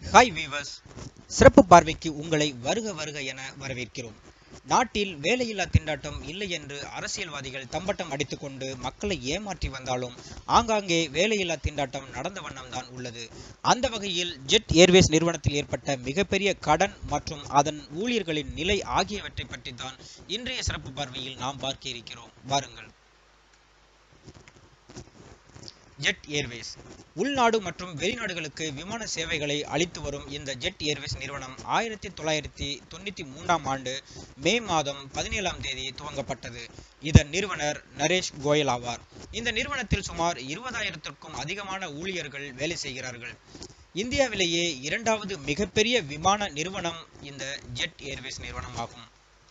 hi viewers சிறப்பு பார்வைக்கு உங்களை வருக வருக என வரவேற்கிறோம் நாட்டில் வேலையில்லா திண்டாட்டம் இல்லை என்று அரசியல்வாதிகள் தம்பட்டம் அடித்துக்கொண்டு மக்களை ஏமாற்றி வந்தாலும் ஆங்காங்கே வேலையில்லா திண்டாட்டம் நடந்த வண்ணம் தான் உள்ளது அந்த வகையில் ஜெட் ஏர்வேஸ் நிறுவனத்தில் ஏற்பட்ட மிகப்பெரிய கடன் மற்றும் அதன் ஊழியர்களின் நிலை ஆகியவற்றை பற்றி தான் இன்றைய சிறப்பு பார்வையில் நாம் பார்க்க இருக்கிறோம் வாருங்கள் ஜெட் ஏர்வேஸ் உள்நாடு மற்றும் வெளிநாடுகளுக்கு விமான சேவைகளை அளித்து வரும் இந்த ஜெட் ஏர்வேஸ் நிறுவனம் ஆயிரத்தி தொள்ளாயிரத்தி தொண்ணூற்றி மூன்றாம் ஆண்டு மே மாதம் பதினேழாம் தேதி துவங்கப்பட்டது இதன் நிறுவனர் நரேஷ் கோயல் ஆவார் இந்த நிறுவனத்தில் சுமார் இருபதாயிரத்திற்கும் அதிகமான ஊழியர்கள் வேலை செய்கிறார்கள் இந்தியாவிலேயே இரண்டாவது மிகப்பெரிய விமான நிறுவனம் இந்த ஜெட் ஏர்வேஸ் நிறுவனம் ஆகும்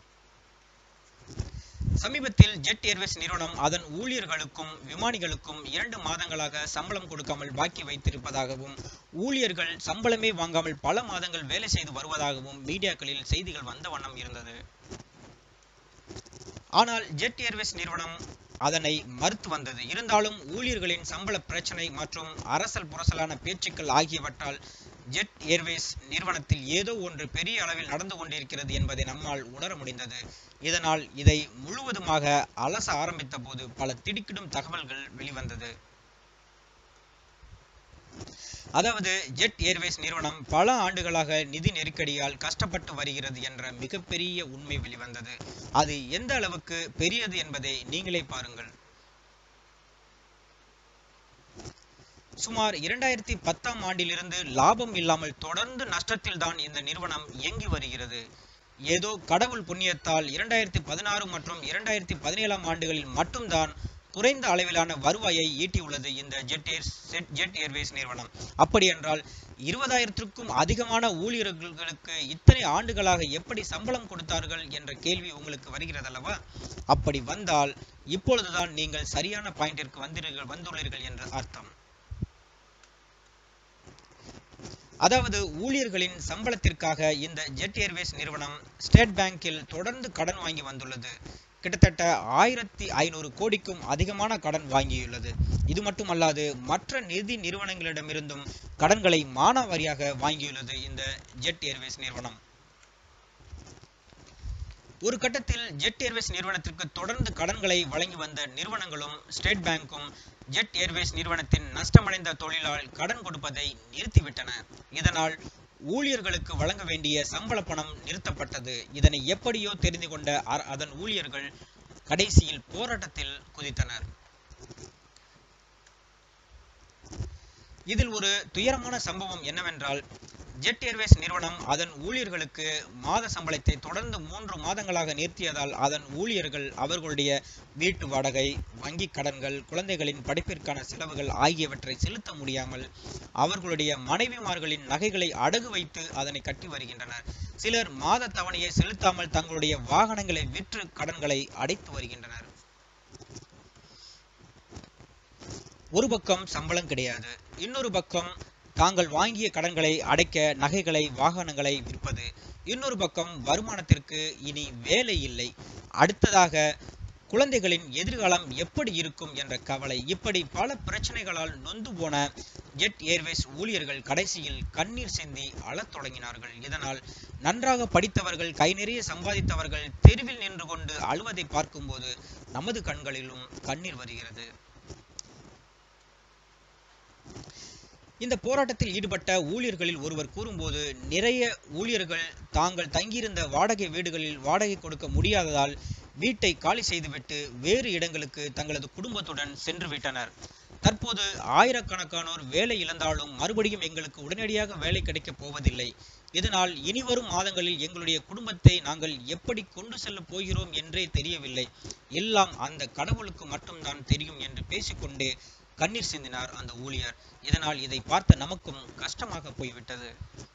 சமீபத்தில் ஜெட் ஏர்வேஸ் நிறுவனம் அதன் ஊழியர்களுக்கும் விமானிகளுக்கும் இரண்டு மாதங்களாக சம்பளம் கொடுக்காமல் பாக்கி வைத்திருப்பதாகவும் ஊழியர்கள் சம்பளமே வாங்காமல் பல மாதங்கள் வேலை செய்து வருவதாகவும் மீடியாக்களில் செய்திகள் வந்த வண்ணம் இருந்தது ஆனால் ஜெட் ஏர்வேஸ் நிறுவனம் அதனை மறுத்து வந்தது இருந்தாலும் ஊழியர்களின் சம்பள பிரச்சனை மற்றும் அரசல் புரசலான பேச்சுக்கள் ஆகியவற்றால் ஜெட் ஏர்வேஸ் நிறுவனத்தில் ஏதோ ஒன்று பெரிய அளவில் நடந்து கொண்டிருக்கிறது என்பதை நம்மால் உணர முடிந்தது இதனால் இதை முழுவதுமாக அலச ஆரம்பித்த போது பல திடுக்கிடும் தகவல்கள் வெளிவந்தது அதாவது ஜெட் ஏர்வேஸ் நிறுவனம் பல ஆண்டுகளாக நிதி நெருக்கடியால் கஷ்டப்பட்டு வருகிறது என்ற மிகப்பெரிய உண்மை வெளிவந்தது அது எந்த அளவுக்கு பெரியது என்பதை நீங்களே பாருங்கள் சுமார் இரண்டாயிரத்தி பத்தாம் ஆண்டிலிருந்து லாபம் இல்லாமல் தொடர்ந்து நஷ்டத்தில் தான் இந்த நிறுவனம் இயங்கி வருகிறது ஏதோ கடவுள் புண்ணியத்தால் இரண்டாயிரத்தி பதினாறு மற்றும் இரண்டாயிரத்தி பதினேழாம் ஆண்டுகளில் மட்டும்தான் குறைந்த அளவிலான வருவாயை ஈட்டியுள்ளது இந்த ஜெட் ஏர் ஜெட் ஏர்வேஸ் நிறுவனம் அப்படி என்றால் இருபதாயிரத்திற்கும் அதிகமான ஊழியர்களுக்கு இத்தனை ஆண்டுகளாக எப்படி சம்பளம் கொடுத்தார்கள் என்ற கேள்வி உங்களுக்கு வருகிறது அல்லவா அப்படி வந்தால் இப்பொழுதுதான் நீங்கள் சரியான பாயிண்டிற்கு வந்தீர்கள் வந்துள்ளீர்கள் என்று அர்த்தம் அதாவது ஊழியர்களின் சம்பளத்திற்காக இந்த ஜெட் ஏர்வேஸ் நிறுவனம் ஸ்டேட் பேங்கில் தொடர்ந்து கடன் வாங்கி வந்துள்ளது கிட்டத்தட்ட ஆயிரத்தி ஐநூறு கோடிக்கும் அதிகமான கடன் வாங்கியுள்ளது இது மட்டுமல்லாது மற்ற நிதி நிறுவனங்களிடமிருந்தும் கடன்களை மானாவாரியாக வாங்கியுள்ளது இந்த ஜெட் ஏர்வேஸ் நிறுவனம் ஒரு கட்டத்தில் ஜெட் ஏர்வேஸ் நிறுவனத்திற்கு தொடர்ந்து கடன்களை வழங்கி வந்த நிறுவனங்களும் ஸ்டேட் பேங்க்கும் ஜெட் ஏர்வேஸ் நிறுவனத்தின் நஷ்டமடைந்த தொழிலால் கடன் கொடுப்பதை நிறுத்திவிட்டன இதனால் ஊழியர்களுக்கு வழங்க வேண்டிய சம்பள பணம் நிறுத்தப்பட்டது இதனை எப்படியோ தெரிந்து கொண்ட அதன் ஊழியர்கள் கடைசியில் போராட்டத்தில் குதித்தனர் இதில் ஒரு துயரமான சம்பவம் என்னவென்றால் ஜெட் ஏர்வேஸ் நிறுவனம் அதன் ஊழியர்களுக்கு மாத சம்பளத்தை தொடர்ந்து மூன்று மாதங்களாக நிறுத்தியதால் அதன் ஊழியர்கள் அவர்களுடைய வீட்டு வாடகை வங்கி கடன்கள் குழந்தைகளின் படிப்பிற்கான செலவுகள் ஆகியவற்றை செலுத்த முடியாமல் அவர்களுடைய மனைவிமார்களின் நகைகளை அடகு வைத்து அதனை கட்டி வருகின்றனர் சிலர் மாத தவணையை செலுத்தாமல் தங்களுடைய வாகனங்களை விற்று கடன்களை அடைத்து வருகின்றனர் ஒரு பக்கம் சம்பளம் கிடையாது இன்னொரு பக்கம் தாங்கள் வாங்கிய கடன்களை அடைக்க நகைகளை வாகனங்களை விற்பது இன்னொரு பக்கம் வருமானத்திற்கு இனி வேலை இல்லை அடுத்ததாக குழந்தைகளின் எதிர்காலம் எப்படி இருக்கும் என்ற கவலை இப்படி பல பிரச்சனைகளால் நொந்து போன ஜெட் ஏர்வேஸ் ஊழியர்கள் கடைசியில் கண்ணீர் சிந்தி அழத் தொடங்கினார்கள் இதனால் நன்றாக படித்தவர்கள் கை நிறைய சம்பாதித்தவர்கள் தெருவில் நின்று கொண்டு அழுவதை பார்க்கும்போது நமது கண்களிலும் கண்ணீர் வருகிறது இந்த போராட்டத்தில் ஈடுபட்ட ஊழியர்களில் ஒருவர் கூறும்போது நிறைய ஊழியர்கள் தாங்கள் தங்கியிருந்த வாடகை வீடுகளில் வாடகை கொடுக்க முடியாததால் வீட்டை காலி செய்துவிட்டு வேறு இடங்களுக்கு தங்களது குடும்பத்துடன் சென்று விட்டனர் தற்போது ஆயிரக்கணக்கானோர் வேலை இழந்தாலும் மறுபடியும் எங்களுக்கு உடனடியாக வேலை கிடைக்கப் போவதில்லை இதனால் இனிவரும் மாதங்களில் எங்களுடைய குடும்பத்தை நாங்கள் எப்படி கொண்டு செல்ல போகிறோம் என்றே தெரியவில்லை எல்லாம் அந்த கடவுளுக்கு மட்டும்தான் தெரியும் என்று பேசிக்கொண்டே கண்ணீர் சிந்தினார் அந்த ஊழியர் இதனால் இதை பார்த்த நமக்கும் கஷ்டமாக போய்விட்டது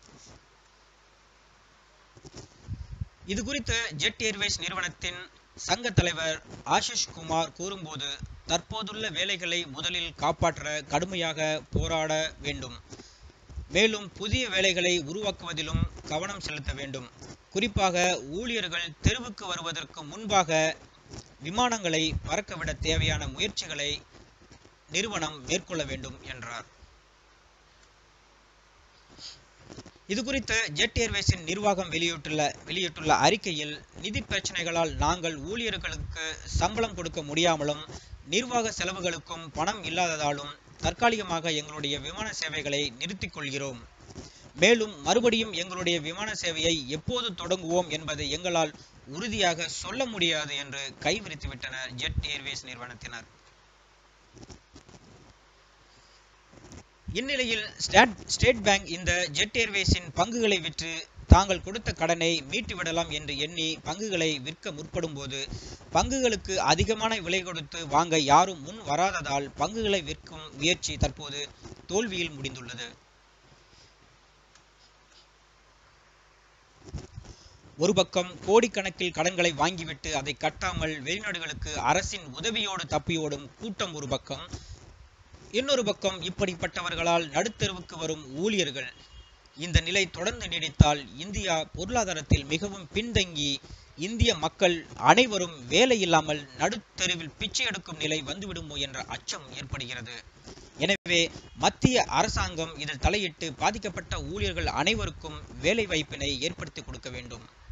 இது குறித்து ஜெட் ஏர்வேஸ் நிறுவனத்தின் சங்க தலைவர் ஆஷிஷ் குமார் கூறும்போது தற்போதுள்ள வேலைகளை முதலில் காப்பாற்ற கடுமையாக போராட வேண்டும் மேலும் புதிய வேலைகளை உருவாக்குவதிலும் கவனம் செலுத்த வேண்டும் குறிப்பாக ஊழியர்கள் தெருவுக்கு வருவதற்கு முன்பாக விமானங்களை பறக்கவிட தேவையான முயற்சிகளை நிறுவனம் மேற்கொள்ள வேண்டும் என்றார் இது குறித்து ஜெட் ஏர்வேஸின் நிர்வாகம் வெளியிட்டுள்ள வெளியிட்டுள்ள அறிக்கையில் நிதி பிரச்சனைகளால் நாங்கள் ஊழியர்களுக்கு சம்பளம் கொடுக்க முடியாமலும் நிர்வாக செலவுகளுக்கும் பணம் இல்லாததாலும் தற்காலிகமாக எங்களுடைய விமான சேவைகளை நிறுத்திக் கொள்கிறோம் மேலும் மறுபடியும் எங்களுடைய விமான சேவையை எப்போது தொடங்குவோம் என்பதை எங்களால் உறுதியாக சொல்ல முடியாது என்று கைவிரித்து விட்டனர் ஜெட் ஏர்வேஸ் நிறுவனத்தினர் இந்நிலையில் ஸ்டேட் ஸ்டேட் பேங்க் இந்த ஜெட் ஏர்வேஸின் பங்குகளை விற்று தாங்கள் கொடுத்த கடனை மீட்டுவிடலாம் என்று எண்ணி பங்குகளை விற்க முற்படும்போது பங்குகளுக்கு அதிகமான விலை கொடுத்து வாங்க யாரும் முன் வராததால் பங்குகளை விற்கும் முயற்சி தற்போது தோல்வியில் முடிந்துள்ளது ஒரு பக்கம் கோடிக்கணக்கில் கடன்களை வாங்கிவிட்டு அதை கட்டாமல் வெளிநாடுகளுக்கு அரசின் உதவியோடு தப்பியோடும் கூட்டம் ஒரு பக்கம் இன்னொரு பக்கம் இப்படிப்பட்டவர்களால் நடுத்தெருவுக்கு வரும் ஊழியர்கள் இந்த நிலை தொடர்ந்து நீடித்தால் இந்தியா பொருளாதாரத்தில் மிகவும் பின்தங்கி இந்திய மக்கள் அனைவரும் வேலை இல்லாமல் நடுத்தெருவில் பிச்சை எடுக்கும் நிலை வந்துவிடுமோ என்ற அச்சம் ஏற்படுகிறது எனவே மத்திய அரசாங்கம் இதில் தலையிட்டு பாதிக்கப்பட்ட ஊழியர்கள் அனைவருக்கும் வேலை வாய்ப்பினை ஏற்படுத்தி கொடுக்க வேண்டும்